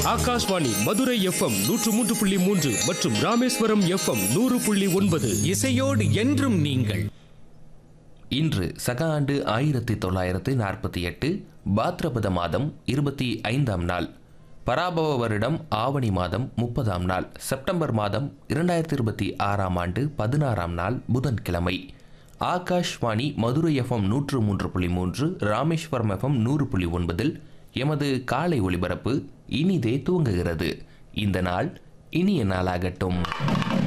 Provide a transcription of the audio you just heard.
Akashvani Madurai FM நூற்று மூன்று புள்ளி மூன்று மற்றும் ராமேஸ்வரம் எஃப்எம் நூறு புள்ளி ஒன்பது இசையோடு என்றும் நீங்கள் இன்று சக ஆண்டு ஆயிரத்தி தொள்ளாயிரத்து நாற்பத்தி எட்டு பாத்ரபத மாதம் இருபத்தி ஐந்தாம் நாள் பராபவ வருடம் ஆவணி மாதம் முப்பதாம் நாள் செப்டம்பர் மாதம் இரண்டாயிரத்தி இருபத்தி ஆறாம் ஆண்டு பதினாறாம் நாள் புதன்கிழமை ஆகாஷ்வாணி மதுரை எஃப்எம் நூற்று மூன்று புள்ளி மூன்று ராமேஸ்வரம் எஃப்எம் நூறு புள்ளி ஒன்பதில் எமது காலை ஒளிபரப்பு இனிதே துவங்குகிறது இந்த நாள் இனிய நாளாகட்டும்